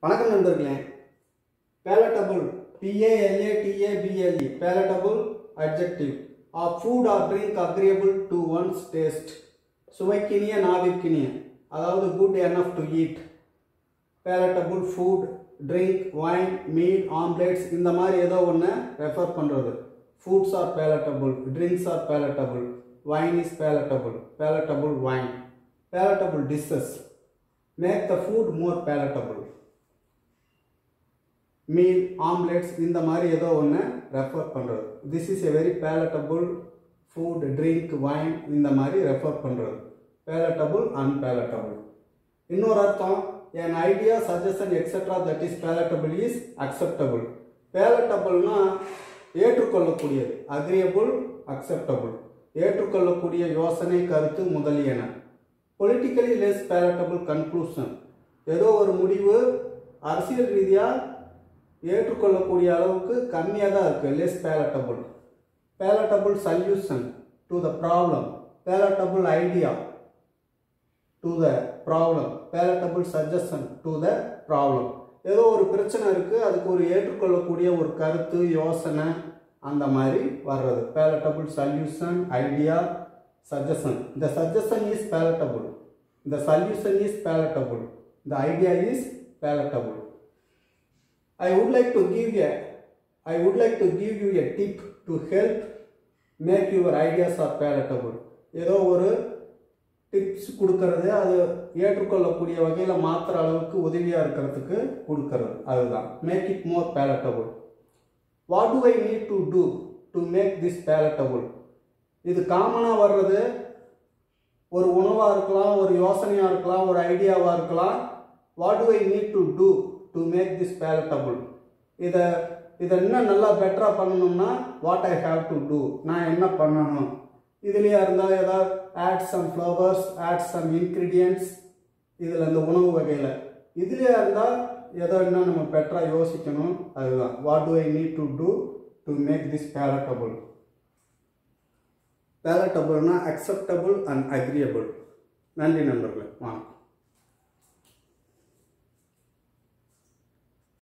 வணக்கம் நண்பர்களே palatable பிஏஎல்ஏடிஏபிஎல்இ palatable adjective ah food R drink agreeable to once taste சுவைக்கினிய நாவிற்கினிய அதாவது good enough to eat palatable food drink wine meet ஆம்லேட்ஸ் இந்த மாதிரி ஏதோ ஒன்று ரெஃபர் பண்ணுறது foods R palatable drinks R palatable wine is palatable palatable wine palatable dishes make the food more palatable meal omelettes இந்த மாதிரி ஏதோ ஒன்று ரெஃபர் பண்ணுறது this is a very palatable food drink wine இந்த மாதிரி ரெஃபர் பண்ணுறது palatable unpalatable இன்னொரு அர்த்தம் என் idea suggestion etcetera that is palatable is acceptable பேலட்டபுள்னா ஏற்றுக்கொள்ளக்கூடியது அக்ரியபிள் அக்செப்டபுள் ஏற்றுக்கொள்ளக்கூடிய யோசனை கருத்து முதலியன பொலிட்டிக்கலி லெஸ் பேலட்டபிள் கன்க்ளூஷன் ஏதோ ஒரு முடிவு அரசியல் ரீதியாக ஏற்றுக்கொள்ளக்கூடிய அளவுக்கு கம்மியாக தான் இருக்குது less palatable palatable solution to the problem palatable idea to the problem palatable suggestion to the problem ஏதோ ஒரு பிரச்சனை இருக்குது அதுக்கு ஒரு ஏற்றுக்கொள்ளக்கூடிய ஒரு கருத்து யோசனை அந்த மாதிரி வர்றது palatable solution idea suggestion the suggestion is palatable the solution is palatable the idea is palatable i would like to give a i would like to give you a tip to help make your ideas are palatable ஏதோ ஒரு tips கொடுக்கறது அது ஏற்றுக்கொள்ளக்கூடிய வகையில் மாற்றுற அளவுக்கு உதவியாக இருக்கிறதுக்கு கொடுக்கறது அதுதான் make it more palatable what do I need to do to make this palatable இது காமனாக வர்றது ஒரு உணவாக இருக்கலாம் ஒரு யோசனையாக இருக்கலாம் ஒரு ஐடியாவாக இருக்கலாம் what do I need to do to make this palatable இதை இதை இன்னும் நல்லா பெட்டராக பண்ணணும்னா what I have to do நான் என்ன பண்ணணும் இதுலேயே இருந்தால் ஏதாவது add some flowers add some ingredients இதில் இந்த உணவு வகையில் இதுலேயே இருந்தால் ஏதோ இன்னும் நம்ம பெட்டராக யோசிக்கணும் அதுதான் what do I need to do to make this palatable பேலட்டபுள்னா அக்செப்டபுள் அண்ட் அக்ரியபிள் நன்றி நண்பர்களே வாங்க